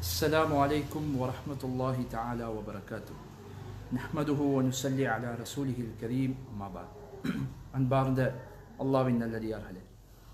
السلام عليكم ورحمة الله تعالى وبركاته نحمده ونصلي على رسوله الكريم أما بعد அன்பார்ந்த அல்லாவின் நல்லடியார்களே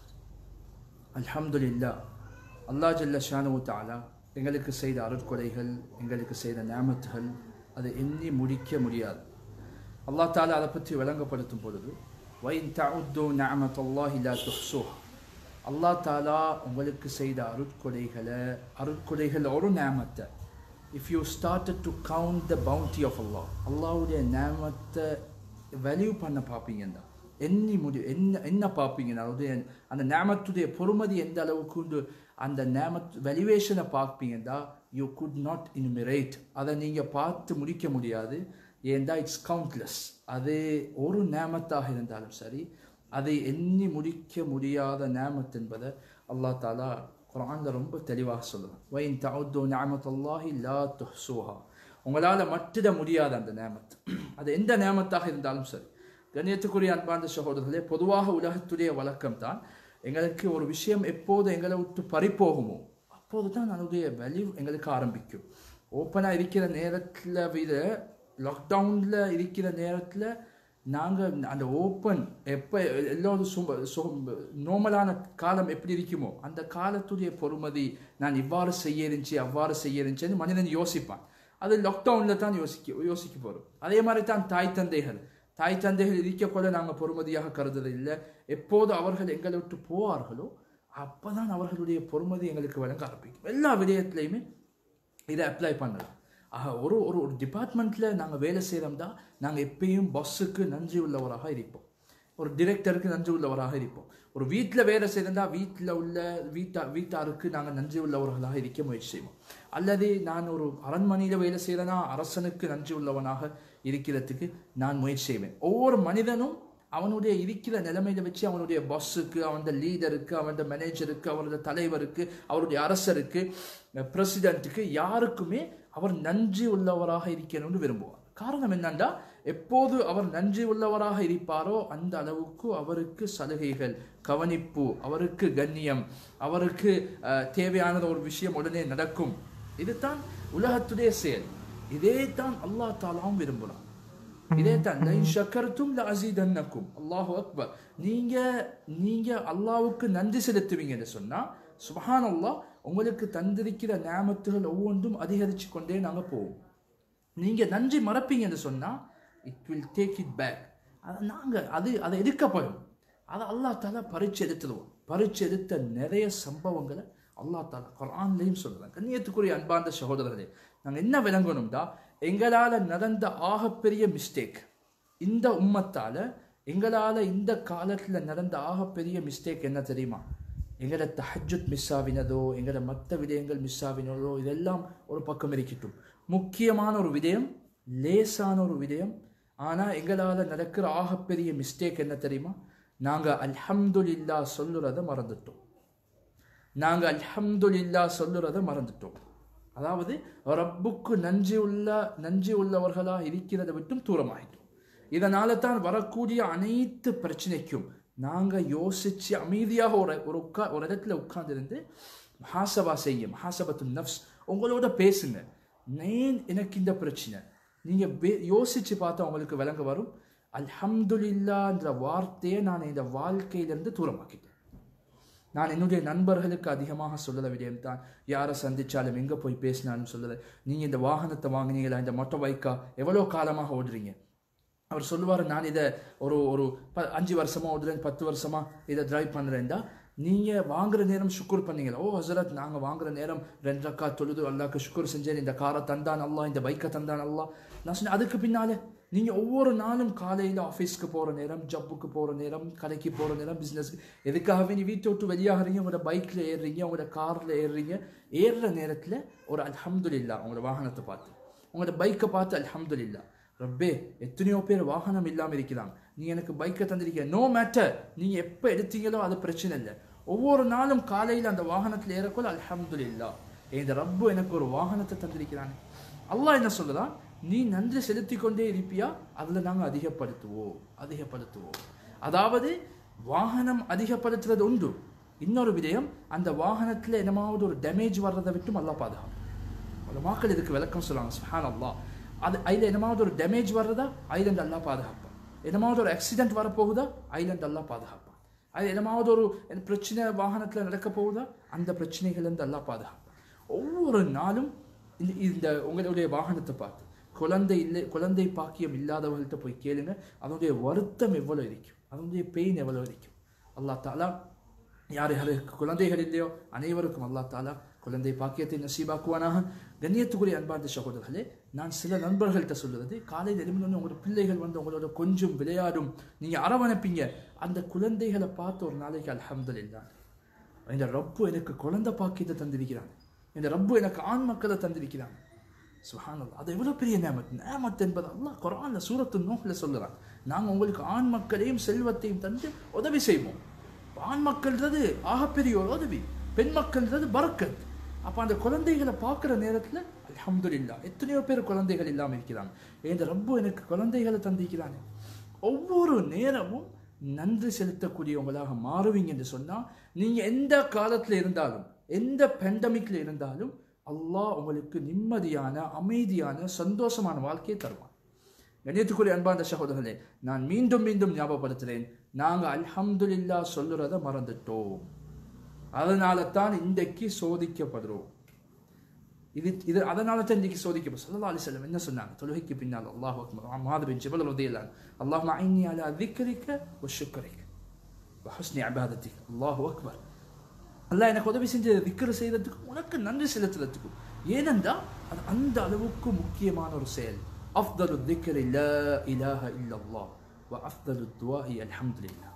அல்ஹம்துலில்லா அல்லாஹ் ஜல்ல ஷானு தாலா எங்களுக்கு செய்த அருட்கொடைகள் எங்களுக்கு செய்த நியாமத்துகள் அதை எண்ணி முடிக்க முடியாது அல்லாஹ் தாலா அதை பற்றி விளங்கப்படுத்தும் பொழுது வைன் தஉத்து நிஅமத்துல்லாஹி லா துஹ்ஸூஹா அல்லாஹ் தாலா உங்களுக்கு செய்த அருட்கொடைகளை அருட்கொடைகள் ஒரு நேமத்தை if you started to count the bounty of அல்லாஹ் அல்லாஹ்வுடைய நேமத்தை வேல்யூ பண்ண பார்ப்பீங்கன்னா எண்ணி முடி என்ன என்ன பார்ப்பீங்கன்னா அதாவது அந்த நேமத்துடைய பொறுமதி எந்த அளவுக்கு உண்டு அந்த நேமத் வேல்யூவேஷனை பார்ப்பீங்கன்னா யூ குட் நாட் இனுமிரேட் அதை நீங்கள் பார்த்து முடிக்க முடியாது ஏண்டா இட்ஸ் கவுண்ட்லெஸ் அது ஒரு நேமத்தாக இருந்தாலும் சரி அதை எண்ணி முடிக்க முடியாத நேமத் என்பதை அல்லாஹ் தாலா குரான்ல ரொம்ப தெளிவாக சொல்லுவான் வைன் தவுத்து நேமத்தல்லாஹி லா துஹ்சூஹா உங்களால் மட்டிட முடியாத அந்த நேமத் அது எந்த நேமத்தாக இருந்தாலும் சரி கண்ணியத்துக்குரிய அன்பார்ந்த சகோதரர்களே பொதுவாக உலகத்துடைய வழக்கம் தான் எங்களுக்கு ஒரு விஷயம் எப்போது எங்களை விட்டு பறிப்போகுமோ அப்போது தான் அதனுடைய வேல்யூ எங்களுக்கு ஆரம்பிக்கும் ஓப்பனாக இருக்கிற நேரத்தில் விட லாக்டவுனில் இருக்கிற நேரத்தில் நாங்கள் அந்த ஓப்பன் எப்போ எல்லோரும் சும்ப நோமலான காலம் எப்படி இருக்குமோ அந்த காலத்துடைய பொறுமதி நான் இவ்வாறு செய்ய இருந்துச்சு அவ்வாறு செய்ய இருந்துச்சுன்னு மனிதன் யோசிப்பான் அது லாக்டவுனில் தான் யோசிக்க யோசிக்க போகிறோம் அதே மாதிரி தான் தாய் தந்தைகள் தாய் தந்தைகள் இருக்கக்கூட நாங்கள் பொறுமதியாக கருதுறது இல்லை எப்போது அவர்கள் எங்களை விட்டு போவார்களோ அப்போ தான் அவர்களுடைய பொறுமதி எங்களுக்கு வழங்க ஆரம்பிக்கும் எல்லா விடயத்துலையுமே இதை அப்ளை பண்ணலாம் ஆக ஒரு ஒரு ஒரு டிபார்ட்மெண்ட்டில் நாங்கள் வேலை செய்கிறோம்னா நாங்கள் எப்பயும் பஸ்ஸுக்கு நன்றி உள்ளவராக இருப்போம் ஒரு டிரெக்டருக்கு நன்றி உள்ளவராக இருப்போம் ஒரு வீட்டில் வேலை செய்கிறதா வீட்டில் உள்ள வீட்டா வீட்டாருக்கு நாங்கள் நன்றி உள்ளவர்களாக இருக்க முயற்சி செய்வோம் அல்லது நான் ஒரு அரண்மனையில் வேலை செய்கிறேன்னா அரசனுக்கு நன்றி உள்ளவனாக இருக்கிறதுக்கு நான் முயற்சி செய்வேன் ஒவ்வொரு மனிதனும் அவனுடைய இருக்கிற நிலைமையில வச்சு அவனுடைய பாஸுக்கு அவனோட லீடருக்கு அவனோட மேனேஜருக்கு அவனோட தலைவருக்கு அவருடைய அரசருக்கு பிரசிடென்ட்டுக்கு யாருக்குமே அவர் நன்றி உள்ளவராக இருக்கணும்னு விரும்புவார் காரணம் என்னன்னா எப்போது அவர் நன்றி உள்ளவராக இருப்பாரோ அந்த அளவுக்கு அவருக்கு சலுகைகள் கவனிப்பு அவருக்கு கண்ணியம் அவருக்கு தேவையானது ஒரு விஷயம் உடனே நடக்கும் இதுதான் உலகத்துடைய செயல் இதே தான் அல்லா தாலாவும் விரும்புகிறான் இதே தான் லைன் ஷக்கர்த்தும் அசீதன்னக்கும் அல்லாஹு அக்பர் நீங்க நீங்க அல்லாவுக்கு நன்றி செலுத்துவீங்கன்னு சொன்னா சுபஹான் அல்லாஹ் உங்களுக்கு தந்திருக்கிற நியாமத்துகள் ஒவ்வொன்றும் அதிகரிச்சு கொண்டே நாங்க போவோம் நீங்க நன்றி மறப்பீங்கன்னு சொன்னா it will take it back அது நாங்க அது அதை எடுக்கப்படும் அதை அல்லா தாலா பறிச்சு எடுத்துடுவோம் பறிச்சு எடுத்த நிறைய சம்பவங்களை அல்லா தாலா குரான்லையும் சொல்லுறாங்க கண்ணியத்துக்குரிய அன்பார்ந்த சகோதரர்களே நாங்கள் என்ன விளங்கணும்டா எங்களால் நடந்த ஆகப்பெரிய மிஸ்டேக் இந்த உம்மத்தால் எங்களால் இந்த காலத்தில் நடந்த ஆகப்பெரிய மிஸ்டேக் என்ன தெரியுமா எங்களோட தஹஜுத் மிஸ் ஆவினதோ எங்களோட மற்ற விடயங்கள் மிஸ் ஆவினதோ இதெல்லாம் ஒரு பக்கம் இருக்கட்டும் முக்கியமான ஒரு விடயம் லேசான ஒரு விடயம் ஆனால் எங்களால் நடக்கிற ஆகப்பெரிய மிஸ்டேக் என்ன தெரியுமா நாங்கள் அல்ஹம்துலில்லா சொல்லுறதை மறந்துட்டோம் நாங்கள் அல்ஹம்துலில்லா சொல்லுறதை மறந்துட்டோம் அதாவது ரப்புக்கு நன்றி உள்ள நன்றி உள்ளவர்களாக இருக்கிறத விட்டும் தூரமாயிட்டோம் இதனால தான் வரக்கூடிய அனைத்து பிரச்சனைக்கும் நாங்கள் யோசிச்சு அமைதியாக ஒரு ஒரு உட்கா ஒரு இடத்துல உட்கார்ந்துருந்து ஹாசபா செய்யும் ஹாசபத்து நப்ஸ் உங்களோட பேசுங்க நேன் எனக்கு இந்த பிரச்சனை நீங்கள் யோசிச்சு பார்த்தா உங்களுக்கு விளங்க வரும் அல்ஹம்துலில்லான்ற வார்த்தையை நான் இந்த வாழ்க்கையிலேருந்து தூரமாக்கிட்டேன் நான் என்னுடைய நண்பர்களுக்கு அதிகமாக சொல்லல விடயம் தான் யாரை சந்திச்சாலும் எங்கே போய் பேசினாலும் சொல்லலை நீங்கள் இந்த வாகனத்தை வாங்கினீங்களா இந்த மொட்டை பைக்கா எவ்வளோ காலமாக ஓடுறீங்க அவர் சொல்லுவார் நான் இதை ஒரு ஒரு ப அஞ்சு வருஷமாக ஓடுறேன் பத்து வருஷமாக இதை டிரைவ் பண்ணுறேன்டா நீங்கள் வாங்குற நேரம் சுக்குர் பண்ணீங்களா ஓ ஹசரத் நாங்கள் வாங்குற நேரம் ரெண்டு ரக்கா தொழுது அல்லாக்கு சுக்குர் செஞ்சேன் இந்த காரை தந்தான் அல்லா இந்த பைக்கை தந்தான் அல்லா நான் சொன்னேன் அதுக்கு பின்னாலே நீங்கள் ஒவ்வொரு நாளும் காலையில் ஆஃபீஸ்க்கு போகிற நேரம் ஜப்புக்கு போகிற நேரம் கடைக்கு போகிற நேரம் பிஸ்னஸ்க்கு எதுக்காகவே நீ வீட்டை விட்டு வெளியாகிறீங்க உங்களோட பைக்கில் ஏறுறீங்க உங்களோட காரில் ஏறுறீங்க ஏறுற நேரத்தில் ஒரு அல்ஹம்துலில்லா உங்களோட வாகனத்தை பார்த்து உங்களோட பைக்கை பார்த்து அல்ஹம்துலில்லா ரப்பே எத்தனையோ பேர் வாகனம் இல்லாமல் இருக்கிறாங்க நீ எனக்கு பைக்கை தந்திருக்க நோ மேட்டர் நீங்கள் எப்போ எடுத்தீங்களோ அது பிரச்சனை இல்லை ஒவ்வொரு நாளும் காலையில் அந்த வாகனத்தில் ஏறக்குள்ள அல்ஹம்துலில்லா இந்த ரப்பு எனக்கு ஒரு வாகனத்தை தந்திருக்கிறானே அல்லாஹ் என்ன சொல்லுறான் நீ நன்றி செலுத்தி கொண்டே இருப்பியா அதில் நாங்கள் அதிகப்படுத்துவோம் அதிகப்படுத்துவோம் அதாவது வாகனம் அதிகப்படுத்துறது உண்டு இன்னொரு விடயம் அந்த வாகனத்தில் என்னமாவது ஒரு டேமேஜ் வர்றதை விட்டும் நல்லா பாதுகாப்பு மக்கள் இதுக்கு விளக்கம் சொல்லுவாங்க சுஹான் அல்லா அது அதில் என்னமாவது ஒரு டேமேஜ் வர்றதா ஐலண்ட் எல்லாம் பாதுகாப்பான் என்னமாவது ஒரு ஆக்சிடென்ட் வரப்போகுதா ஐலண்ட் எல்லாம் பாதுகாப்பான் அது என்னமாவது ஒரு பிரச்சனை வாகனத்தில் நடக்க போகுதா அந்த பிரச்சனைகள்லேருந்து எல்லாம் பாதுகாப்பான் ஒவ்வொரு நாளும் இந்த இந்த உங்களுடைய வாகனத்தை பார்த்து குழந்தை இல்லை குழந்தை பாக்கியம் இல்லாதவர்கள்ட்ட போய் கேளுங்க அதனுடைய வருத்தம் எவ்வளோ இருக்கும் அதனுடைய பெயின் எவ்வளோ இருக்கும் அல்லாஹ் தாலா யார் யாருக்கு குழந்தைகள் இல்லையோ அனைவருக்கும் அல்லா தாலா குழந்தை பாக்கியத்தை நசீபாக்குவானாக கண்ணியத்துக்குரிய அன்பார்ந்த சகோதரர்களே நான் சில நண்பர்கள்ட்ட சொல்லுறது காலையில் எழுப்பினோன்னு உங்களோட பிள்ளைகள் வந்து உங்களோட கொஞ்சம் விளையாடும் நீங்கள் அரவணைப்பீங்க அந்த குழந்தைகளை பார்த்து ஒரு நாளைக்கு அல்ஹம்துலில்லா இந்த ரப்பு எனக்கு குழந்தை பாக்கியத்தை தந்திருக்கிறான் இந்த ரப்பு எனக்கு ஆண் மக்களை தந்திருக்கிறான் சுஹானல்லா அது எவ்வளோ பெரிய நேமத் நேமத் என்பது அல்லாஹ் குரான்ல சூரத்து நோக்கில் சொல்லுறான் நாங்கள் உங்களுக்கு ஆண் மக்களையும் செல்வத்தையும் தந்து உதவி செய்வோம் ஆண் மக்கள்ன்றது ஆகப்பெரிய ஒரு உதவி பெண் மக்கள்ன்றது பறக்கத் அப்போ அந்த குழந்தைகளை பார்க்குற நேரத்தில் அல்ஹம்துலில்லா எத்தனையோ பேர் குழந்தைகள் இல்லாமல் இருக்கிறாங்க இந்த ரொம்ப எனக்கு குழந்தைகளை தந்திக்கிறாங்க ஒவ்வொரு நேரமும் நன்றி செலுத்தக்கூடியவங்களாக மாறுவீங்க என்று சொன்னால் நீங்கள் எந்த காலத்தில் இருந்தாலும் எந்த பெண்டமிக்கில் இருந்தாலும் அல்லாஹ் உங்களுக்கு நிம்மதியான அமைதியான சந்தோஷமான வாழ்க்கையை தருவான் கண்ணியத்துக்குரிய அன்பார்ந்த சகோதரர்களே நான் மீண்டும் மீண்டும் ஞாபகப்படுத்துகிறேன் நாங்கள் அல்ஹம்துலில்லா சொல்லுறத மறந்துட்டோம் அதனால தான் இன்றைக்கு சோதிக்கப்படுறோம் இது இது அதனால தான் இன்றைக்கு சோதிக்கப்படும் சல்லா அலி செல்லம் என்ன சொன்னாங்க தொழுகைக்கு பின்னால் அல்லாஹ் அக்பர் மாதபின் ஜபல் உதயலான் அல்லாஹ் ஐனி அலா திக்கரிக்க ஒ சுக்கரிக்க ஹஸ்னி அபாதத்திக் அல்லாஹ் அக்பர் அல்லாஹ் எனக்கு உதவி செஞ்ச விக்கிர செய்யறதுக்கும் உனக்கு நன்றி செலுத்துறதுக்கும் ஏனென்றால் அது அந்த அளவுக்கு முக்கியமான ஒரு செயல் أفضل الذكر لا إله إلا الله وأفضل الدعاء الحمد لله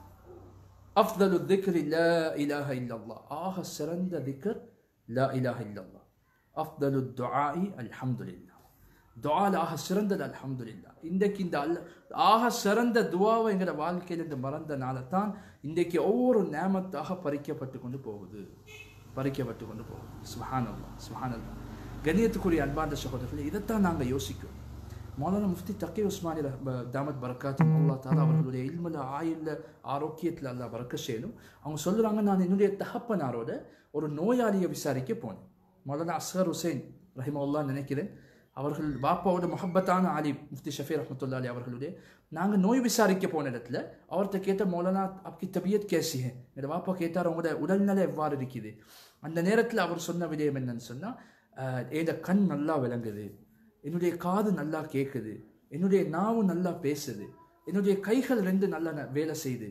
أفضل الذكر لا إله إلا الله آه سرند ذكر لا إله إلا الله أفضل الدعاء الحمد لله துவால ஆக சிறந்தது அல்ஹம்துலில்லா இன்றைக்கு இந்த அல்ல ஆக சிறந்த துவாவை எங்களோட வாழ்க்கையில் இந்த மறந்தனால தான் இன்றைக்கு ஒவ்வொரு நேமத்தாக பறிக்கப்பட்டு கொண்டு போகுது பறிக்கப்பட்டு கொண்டு போகுது சுஹானல்லா சுஹானல்லா கண்ணியத்துக்குரிய அன்பார்ந்த சகோதரர்கள் இதைத்தான் நாங்கள் யோசிக்கிறோம் மௌலானா முஃப்தி தக்கி உஸ்மானி தாமத் பரக்காத் அல்லா தாலா அவர்களுடைய இல்மில் ஆயுள்ள ஆரோக்கியத்தில் அல்லா பறக்க செய்யணும் அவங்க சொல்கிறாங்க நான் என்னுடைய தகப்பனாரோட ஒரு நோயாளியை விசாரிக்க போனேன் மௌலானா அஸ்கர் ஹுசைன் ரஹிமல்லா நினைக்கிறேன் அவர்கள் பாப்பாவோட முஹப்பத்தான ஆலி முஃப்தி ஷஃபி ரஹமத்துல்லா அலி அவர்களுடைய நாங்கள் நோய் விசாரிக்க போன இடத்துல அவர்கிட்ட கேட்ட மௌலானா அப்படி தபியத் கேசி என்னோட பாப்பா கேட்டார் அவங்களோட உடல்நிலை எவ்வாறு இருக்குது அந்த நேரத்தில் அவர் சொன்ன விடயம் என்னன்னு சொன்னால் என் கண் நல்லா விளங்குது என்னுடைய காது நல்லா கேட்குது என்னுடைய நாவு நல்லா பேசுது என்னுடைய கைகள் ரெண்டு நல்லா வேலை செய்யுது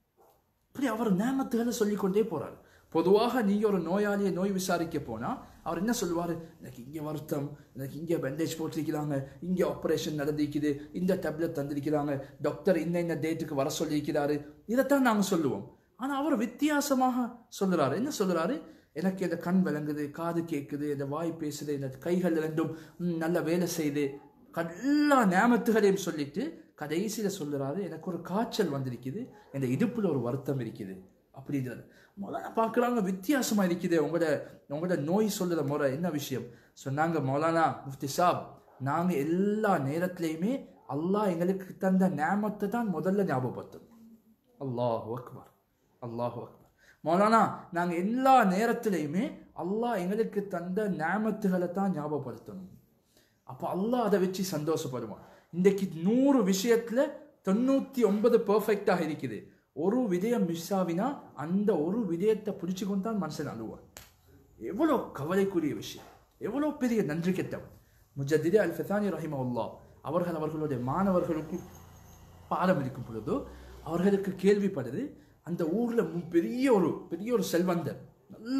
இப்படி அவர் நேமத்துகளை சொல்லிக்கொண்டே போறார் பொதுவாக நீங்க ஒரு நோயாளியை நோய் விசாரிக்க போனா அவர் என்ன சொல்லுவார் எனக்கு இங்க வருத்தம் எனக்கு இங்க பேண்டேஜ் போட்டிருக்கிறாங்க இங்க ஆப்ரேஷன் நடந்திருக்குது இந்த டேப்லெட் தந்திருக்கிறாங்க டாக்டர் இன்ன இன்ன டேட்டுக்கு வர சொல்லியிருக்கிறாரு இதைத்தான் நாங்கள் சொல்லுவோம் ஆனா அவர் வித்தியாசமாக சொல்லுறாரு என்ன சொல்லுறாரு எனக்கு இந்த கண் விளங்குது காது கேட்குது இந்த வாய் பேசுது இந்த கைகள் ரெண்டும் நல்ல வேலை செய்து எல்லா நேமத்துகளையும் சொல்லிட்டு கடைசியில் சொல்லுறாரு எனக்கு ஒரு காய்ச்சல் வந்திருக்குது இந்த இடுப்பில் ஒரு வருத்தம் இருக்குது அப்படின்றது மௌலானா பார்க்குறாங்க வித்தியாசமாக இருக்குது உங்களோட உங்களோட நோய் சொல்லுற முறை என்ன விஷயம் சொன்னாங்க மௌலானா முஃப்தி சாப் நாங்கள் எல்லா நேரத்துலையுமே அல்லாஹ் எங்களுக்கு தந்த நேமத்தை தான் முதல்ல ஞாபகப்படுத்தணும் அல்லாஹ் அக்பர் அல்லாஹ் அக்பர் மௌலானா நாங்கள் எல்லா நேரத்திலையுமே அல்லாஹ் எங்களுக்கு தந்த நேமத்துகளை தான் ஞாபகப்படுத்தணும் அப்போ அல்லாஹ் அதை வச்சு சந்தோஷப்படுவான் இன்றைக்கு நூறு விஷயத்துல தொண்ணூற்றி ஒன்பது பர்ஃபெக்டாக இருக்குது ஒரு விடயம் மிஸ் ஆவினா அந்த ஒரு விடயத்தை பிடிச்சு கொண்டு தான் மனுஷன் அழுவான் எவ்வளோ கவலைக்குரிய விஷயம் எவ்வளோ பெரிய நன்றி கெட்டவன் முஜத்திதே அல் ஃபெசானி ரஹிமவுல்லா அவர்கள் அவர்களுடைய மாணவர்களுக்கு பாடம் இருக்கும் பொழுது அவர்களுக்கு கேள்விப்படுது அந்த ஊரில் பெரிய ஒரு பெரிய ஒரு செல்வந்தர் நல்ல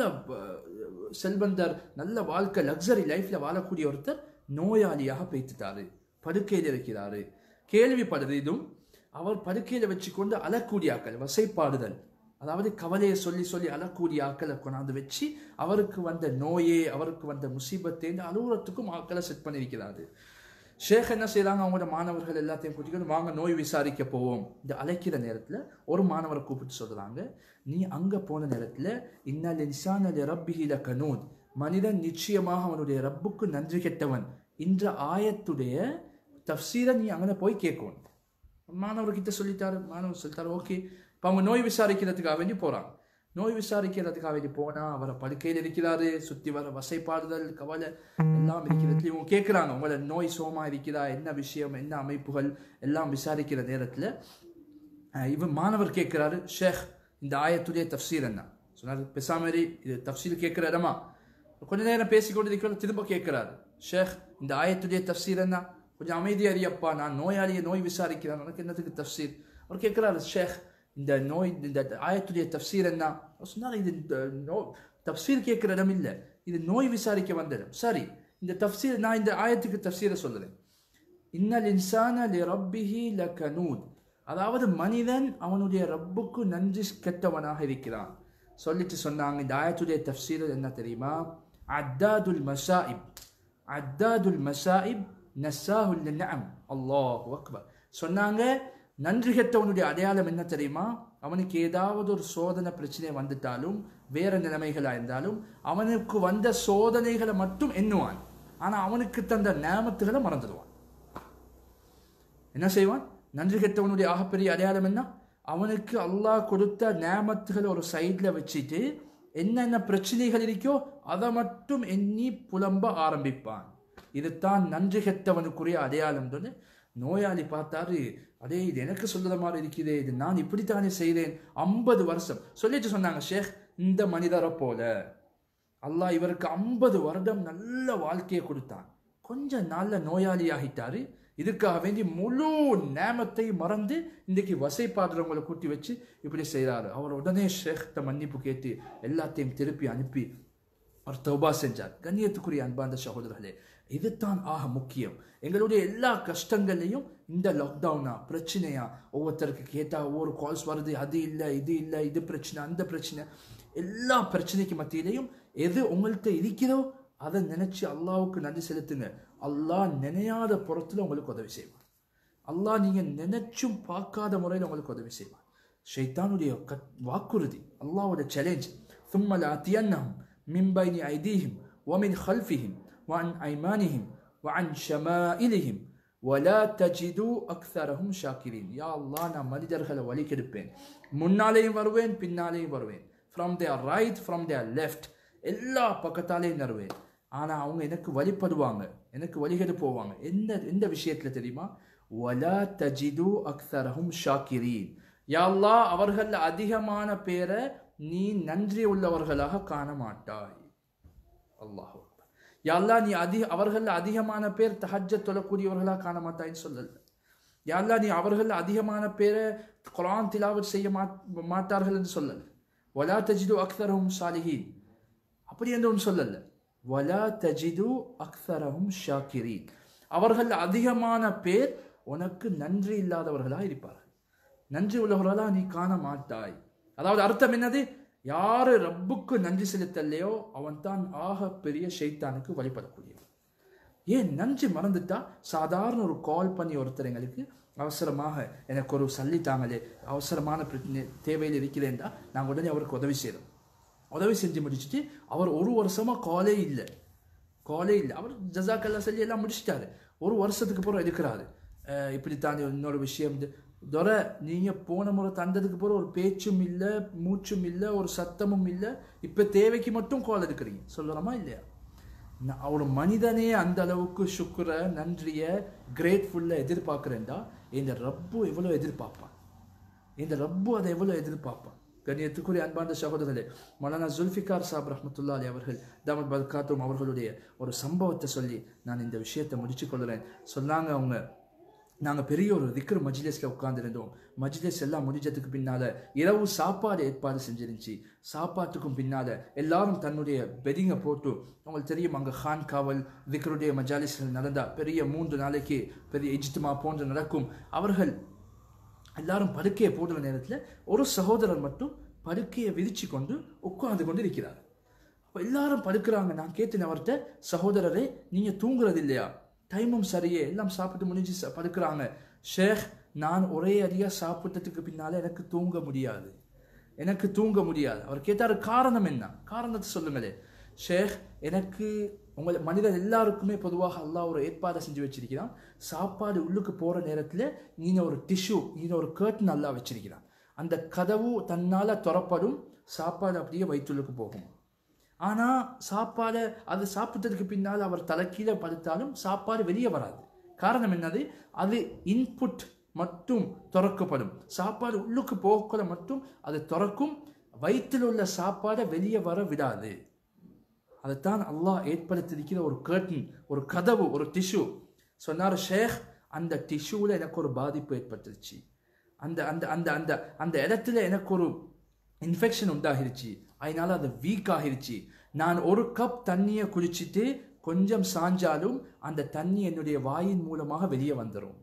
செல்வந்தர் நல்ல வாழ்க்கை லக்ஸரி லைஃப்பில் வாழக்கூடிய ஒருத்தர் நோயாளியாக பேத்துட்டாரு படுக்கையில் இருக்கிறாரு கேள்விப்படுது இதுவும் அவர் படுக்கையில் வச்சுக்கொண்டு அழக்கூடிய ஆக்கள் வசைப்பாடுதல் அதாவது கவலையை சொல்லி சொல்லி அழக்கூடிய ஆக்களை கொண்டாந்து வச்சு அவருக்கு வந்த நோயே அவருக்கு வந்த முசீபத்தேந்து அலுவலகத்துக்கும் ஆக்களை செட் பண்ணியிருக்கிறாரு ஷேக் என்ன செய்கிறாங்க அவங்களோட மாணவர்கள் எல்லாத்தையும் கூட்டிக்கிட்டு வாங்க நோய் விசாரிக்க போவோம் இந்த அழைக்கிற நேரத்தில் ஒரு மாணவரை கூப்பிட்டு சொல்கிறாங்க நீ அங்கே போன நேரத்தில் இன்னல் இன்சான் அலி ரப்பிஹில கனூத் மனிதன் நிச்சயமாக அவனுடைய ரப்புக்கு நன்றி கெட்டவன் என்ற ஆயத்துடைய தப்சீரை நீ அங்கே போய் கேட்கணும் மாணவர்கிட்ட சொல்லிட்டாரு மாணவர் சொல்லிட்டாரு ஓகே இப்போ அவங்க நோய் விசாரிக்கிறதுக்காக வேண்டி போகிறாங்க நோய் விசாரிக்கிறதுக்காக வேண்டி போனா அவரை படுக்கையில் இருக்கிறாரு சுத்தி வர வசைப்பாடுதல் கவலை எல்லாம் இருக்கிறது இவங்க கேட்குறாங்க உங்களை நோய் சோமா இருக்கிறா என்ன விஷயம் என்ன அமைப்புகள் எல்லாம் விசாரிக்கிற நேரத்துல அஹ், இவன் மாணவர் கேட்கிறாரு ஷேக் இந்த ஆயத்துடைய தஃப்சீர் என்ன சொன்னார் பெசாமரி இது தஃப்சீர் கேட்கிற இடமா கொஞ்ச நேரம் பேசிக்கொண்டு இருக்கிற திரும்ப கேட்கிறாரு ஷேக் இந்த ஆயத்துடைய தஃப்சீர் என்ன கொஞ்சம் அமைதியா அறியப்பா நான் நோயாளியை நோய் விசாரிக்கிறேன் உனக்கு என்னத்துக்கு தஃப்சீர் அவர் கேட்கிறாரு ஷேக் இந்த நோய் இந்த ஆயத்துடைய தஃப்சீர் என்ன அவர் சொன்னார் இது இந்த நோ தஃப்சீர் கேட்கிற இடம் இல்லை இது நோய் விசாரிக்க வந்த இடம் சரி இந்த தஃப்சீர் நான் இந்த ஆயத்துக்கு தஃப்சீரை சொல்லுறேன் இன்னல் இன்சான லி ரப்பிஹி லகனூத் அதாவது மனிதன் அவனுடைய ரப்புக்கு நன்றி கெட்டவனாக இருக்கிறான் சொல்லிட்டு சொன்னாங்க இந்த ஆயத்துடைய தஃப்சீர் என்ன தெரியுமா அத்தாதுல் மசாயிப் அத்தாதுல் மசாயிப் நஸ்ஸாஹுல் நிஅம் அல்லாஹ் அக்பர் சொன்னாங்க நன்றி கெட்டவனுடைய அடையாளம் என்ன தெரியுமா அவனுக்கு ஏதாவது ஒரு சோதனை பிரச்சனை வந்துட்டாலும் வேற நிலைமைகளா இருந்தாலும் அவனுக்கு வந்த சோதனைகளை மட்டும் எண்ணுவான் ஆனா அவனுக்கு தந்த நேமத்துகளை மறந்துடுவான் என்ன செய்வான் நன்றி கெட்டவனுடைய ஆகப்பெரிய அடையாளம் என்ன அவனுக்கு அல்லாஹ் கொடுத்த நேமத்துகளை ஒரு சைட்ல வச்சுட்டு என்னென்ன பிரச்சனைகள் இருக்கோ அதை மட்டும் எண்ணி புலம்ப ஆரம்பிப்பான் இதுதான் நன்றி கெட்டவனுக்குரிய அடையாளம் நோயாளி பார்த்தாரு அடே இது எனக்கு சொல்லுற மாதிரி இருக்குதே இது நான் இப்படித்தானே செய்தேன் ஐம்பது வருஷம் சொல்லிட்டு சொன்னாங்க ஷேக் இந்த மனிதரை போல அல்லாஹ் இவருக்கு ஐம்பது வருடம் நல்ல வாழ்க்கையை கொடுத்தான் கொஞ்ச நாள்ல நோயாளி ஆகிட்டாரு இதுக்காக வேண்டி முழு நேமத்தை மறந்து இன்னைக்கு வசைப்பாடுறவங்களை கூட்டி வச்சு இப்படி செய்றாரு அவர் உடனே ஷேக்ட மன்னிப்பு கேட்டு எல்லாத்தையும் திருப்பி அனுப்பி அவர் தௌபா செஞ்சார் கண்ணியத்துக்குரிய அன்பார்ந்த சகோதரர்களே இதுதான் ஆக முக்கியம் எங்களுடைய எல்லா கஷ்டங்களையும் இந்த லாக்டவுனா பிரச்சனையா ஒவ்வொருத்தருக்கு கேட்டா ஒவ்வொரு கால்ஸ் வருது அது இல்லை இது இல்லை இது பிரச்சனை அந்த பிரச்சனை எல்லா பிரச்சனைக்கு மத்தியிலையும் எது உங்கள்கிட்ட இருக்கிறதோ அதை நினைச்சு அல்லாவுக்கு நன்றி செலுத்துங்க அல்லாஹ் நினையாத புறத்துல உங்களுக்கு உதவி செய்வான் அல்லாஹ் நீங்க நினைச்சும் பார்க்காத முறையில் உங்களுக்கு உதவி செய்வான் ஷைத்தானுடைய கட் வாக்குறுதி அல்லாஹ்வோட சேலஞ்ச் ثم لآتينهم من بين أيديهم ومن خلفهم وعن أيمانهم وعن شمائلهم ولا تجدوا أكثرهم شاكرين يا الله நான் மனிதர்களை வழி கெடுப்பேன் முன்னாலேயும் வருவேன் பின்னாலேயும் வருவேன் from there right from there left எல்லா பக்கத்தாலேயும் வருவேன் ஆனா அவங்க எனக்கு வழிபடுவாங்க எனக்கு வழிகெடு போவாங்க எந்த எந்த விஷயத்துல தெரியுமா வலா தஜிது அக்தரஹும் ஷாக்கிரீன் யா அல்லாஹ் அவர்கள் அதிகமான பேரை நீ நன்றி உள்ளவர்களாக காண மாட்டாய் அல்லாஹ் யா அல்லாஹ் நீ அதிக அவர்கள் அதிகமான பேர் தஹஜ்ஜ தொழக்கூடியவர்களாக காண மாட்டாய்ன்னு சொல்லல யா அல்லாஹ் நீ அவர்கள் அதிகமான பேரை குரான் திலாவத் செய்ய மாட்- மாட்டார்கள் என்று சொல்லல வலா தஜிது அக்தரஹும் சாலிஹீன் அப்படி என்று ஒன்று சொல்லல வலா தஜிது அக்தரஹும் ஷாக்கிரீன் அவர்கள் அதிகமான பேர் உனக்கு நன்றி இல்லாதவர்களாக இருப்பார்கள் நன்றி உள்ளவர்களா நீ காண மாட்டாய் அதாவது அர்த்தம் என்னது யாரு ரப்புக்கு நன்றி செலுத்தலையோ அவன் தான் ஆக பெரிய ஷைத்தானுக்கு வழிபடக்கூடியவன் ஏன் நன்றி மறந்துட்டா சாதாரண ஒரு கால் பண்ணி ஒருத்தர் எங்களுக்கு அவசரமாக எனக்கு ஒரு சல்லி தாங்களே அவசரமான பிரச்சனை தேவையில் இருக்கிறேன்டா நாங்கள் உடனே அவருக்கு உதவி செய்கிறோம் உதவி செஞ்சு முடிச்சுட்டு அவர் ஒரு வருஷமா காலே இல்லை காலே இல்லை அவர் ஜசாக்கல்லா சொல்லி எல்லாம் முடிச்சிட்டாரு ஒரு வருஷத்துக்கு அப்புறம் இருக்கிறாரு அஹ் இப்படித்தான் இன்னொரு விஷயம் இது. துரை நீங்க போன முறை தந்ததுக்கு அப்புறம் ஒரு பேச்சும் இல்லை மூச்சும் இல்லை ஒரு சத்தமும் இல்லை இப்ப தேவைக்கு மட்டும் கால் எடுக்கிறீங்க சொல்லலாமா இல்லையா நான் ஒரு மனிதனே அந்த அளவுக்கு சுக்குர நன்றிய கிரேட்ஃபுல்ல எதிர்பார்க்கிறேன்டா இந்த ரப்பு எவ்வளவு எதிர்பார்ப்பான் இந்த ரப்பு அதை எவ்வளவு எதிர்பார்ப்பான் கண்ணியத்துக்குரிய அன்பார்ந்த சகோதரர்களே மௌலானா ஜுல்ஃபிகார் சாப் ரஹ்மத்துல்லா அலி அவர்கள் தாமத் பல்காத்தும் அவர்களுடைய ஒரு சம்பவத்தை சொல்லி நான் இந்த விஷயத்தை முடிச்சு கொள்கிறேன் சொன்னாங்க அவங்க நாங்கள் பெரிய ஒரு திக்ரு மஜ்லிஸில் உட்கார்ந்திருந்தோம் மஜ்லிஸ் எல்லாம் முடிஞ்சதுக்கு பின்னால இரவு சாப்பாடு ஏற்பாடு செஞ்சிருந்துச்சு சாப்பாட்டுக்கும் பின்னால எல்லாரும் தன்னுடைய பெதிங்க போட்டு உங்களுக்கு தெரியும் அங்கே ஹான் காவல் திக்ருடைய மஜாலிஸ்கள் நடந்தா பெரிய மூன்று நாளைக்கு பெரிய இஜ்துமா போன்று நடக்கும் அவர்கள் எல்லாரும் படுக்கையை போடுற நேரத்தில் ஒரு சகோதரர் மட்டும் படுக்கையை விரிச்சு கொண்டு உட்கார்ந்து கொண்டு இருக்கிறார் அப்போ எல்லாரும் படுக்கிறாங்க நான் கேட்டேன் அவர்கிட்ட சகோதரரே நீங்கள் தூங்குறது இல்லையா டைமும் சரியே எல்லாம் சாப்பிட்டு முடிஞ்சு ச- படுக்கிறாங்க ஷேக் நான் ஒரே அடியாக சாப்பிட்டதுக்கு பின்னால எனக்கு தூங்க முடியாது எனக்கு தூங்க முடியாது அவர் கேட்டார் காரணம் என்ன காரணத்தை சொல்லுங்களே ஷேக் எனக்கு உங்களை மனிதர் எல்லாருக்குமே பொதுவாக அல்லாஹ் ஒரு ஏற்பாடை செஞ்சு வச்சிருக்கிறான் சாப்பாடு உள்ளுக்கு போற நேரத்துல நீங்க ஒரு டிஷ்யூ நீங்க ஒரு கேர்டன் அல்லாஹ் வச்சிருக்கிறான் அந்த கதவு தன்னால துறப்படும் சாப்பாடு அப்படியே வயிற்றுள்ளுக்கு போகுமா ஆனால் சாப்பாடை அது சாப்பிட்டதுக்கு பின்னால் அவர் தலைக்கீழே படுத்தாலும் சாப்பாடு வெளியே வராது காரணம் என்னது அது இன்புட் மட்டும் திறக்கப்படும் சாப்பாடு உள்ளுக்கு போகக்குள்ள மட்டும் அது திறக்கும் வயிற்றில் உள்ள சாப்பாடை வெளியே வர விடாது அதைத்தான் அல்லாஹ் ஏற்படுத்தியிருக்கிற ஒரு கர்டன் ஒரு கதவு ஒரு டிஷ்யூ சொன்னார் ஷேக் அந்த டிஷ்யூவில் எனக்கு ஒரு பாதிப்பு ஏற்பட்டுருச்சு அந்த அந்த அந்த அந்த அந்த இடத்துல எனக்கு ஒரு இன்ஃபெக்ஷன் உண்டாகிருச்சு அதனால அது வீக் ஆகிருச்சு நான் ஒரு கப் தண்ணியை குடிச்சிட்டு கொஞ்சம் சாஞ்சாலும் அந்த தண்ணி என்னுடைய வாயின் மூலமாக வெளியே வந்துடும்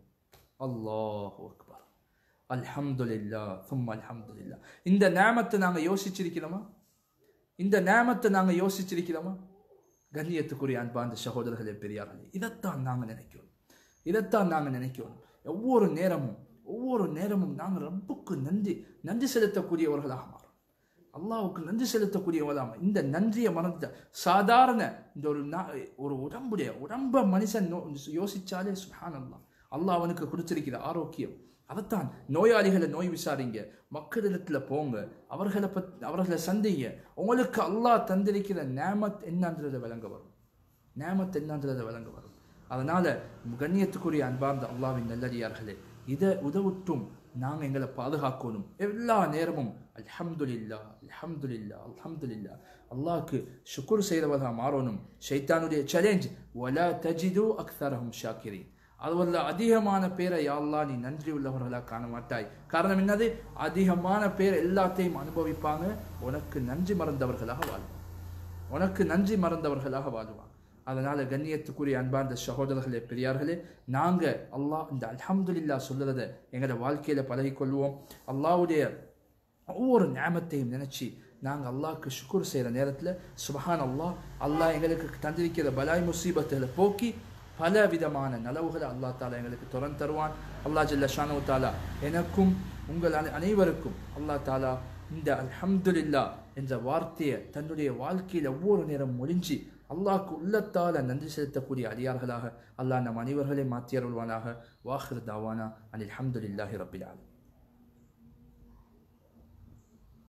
அல்லாஹ் அக்பர் அல்ஹம்துலில்லா சும் அல்ஹம்துலில்லா இந்த நேமத்தை நாங்கள் யோசிச்சிருக்கிறோமா இந்த நேமத்தை நாங்கள் யோசிச்சிருக்கிறோமா கண்ணியத்துக்குரிய அன்பார்ந்த சகோதரர்களே பெரியார்களே இதைத்தான் நாங்கள் நினைக்கிறோம் இதைத்தான் நாங்கள் நினைக்கிறோம் ஒவ்வொரு நேரமும் ஒவ்வொரு நேரமும் நாங்கள் ரப்புக்கு நன்றி நன்றி செலுத்தக்கூடியவர்களாக மாறும் அல்லாவுக்கு நன்றி செலுத்தக்கூடியவர்களாக இந்த நன்றியை மறந்த சாதாரண இந்த ஒரு நா- ஒரு உடம்புடைய உடம்ப மனுஷன் நோ- யோசிச்சாலே சுஹான் அல்லாஹ் அல்லாஹ் அவனுக்கு கொடுத்திருக்கிற ஆரோக்கியம் அதைத்தான் நோயாளிகளை நோய் விசாரிங்க மக்களிடத்துல போங்க அவர்களை பத் அவர்களை சந்திங்க உங்களுக்கு அல்லாஹ் தந்திருக்கிற நேமத் என்னன்றதை விளங்க வரும் நேமத் என்னன்றதை விளங்க வரும் அதனால கண்ணியத்துக்குரிய அன்பார்ந்த அல்லாவின் நல்லடியார்களே இதை உதவிட்டும் நாங்கள் எங்களை பாதுகாக்கணும் எல்லா நேரமும் அல்ஹம்துலில்லா அல்ஹம்துலில்லா அல்ஹம்துலில்லா அல்லாஹ்க்கு ஷுக்குர் செய்கிறவர்களாக மாறணும் ஷைத்தானுடைய சேலஞ்ச் வலா தஜிது அக்தரஹும் ஷாக்கிரின் அதுவல்ல அதிகமான பேரை யாழ்லா நீ நன்றி உள்ளவர்களாக காண மாட்டாய் காரணம் என்னது அதிகமான பேர் எல்லாத்தையும் அனுபவிப்பாங்க உனக்கு நன்றி மறந்தவர்களாக வாழ்வாங்க உனக்கு நன்றி மறந்தவர்களாக வாழ்வாங்க அதனால கண்ணியத்துக்குரிய அன்பார்ந்த சகோதரர்களே பெரியார்களே நாங்க அல்லாஹ் இந்த அல்ஹம்துலில்லா சொல்லுறத எங்களோட வாழ்க்கையில பழகிக்கொள்வோம் அல்லாஹ்வுடைய ஒவ்வொரு ஞாபகத்தையும் நினைச்சு நாங்க அல்லாஹ்க்கு ஷுக்குர் செய்யற நேரத்துல சுபஹான் அல்லாஹ் அல்லாஹ் எங்களுக்கு தந்திருக்கிற பலாய் முசீபத்துகளை போக்கி பல விதமான நலவுகளை அல்லாஹ் தாலா எங்களுக்கு துறந்து தருவான் அல்லாஹ் ஜல்ல ஷானு தாலா எனக்கும் உங்கள் அனை- அனைவருக்கும் அல்லாஹ் தாலா இந்த அல்ஹம்துலில்லா என்ற வார்த்தையை தன்னுடைய வாழ்க்கையில் ஒவ்வொரு நேரம் மொழிஞ்சி அல்லாஹ்க்கு உள்ளத்தால நன்றி செலுத்தக்கூடிய அடியார்களாக அல்லாஹ் நம் அனைவர்களே மாற்றி அருள்வானாக வாஹிர் தாவானா அனில் அல்ஹம்துலில்லாஹி ரப்பில் ஆலமீன்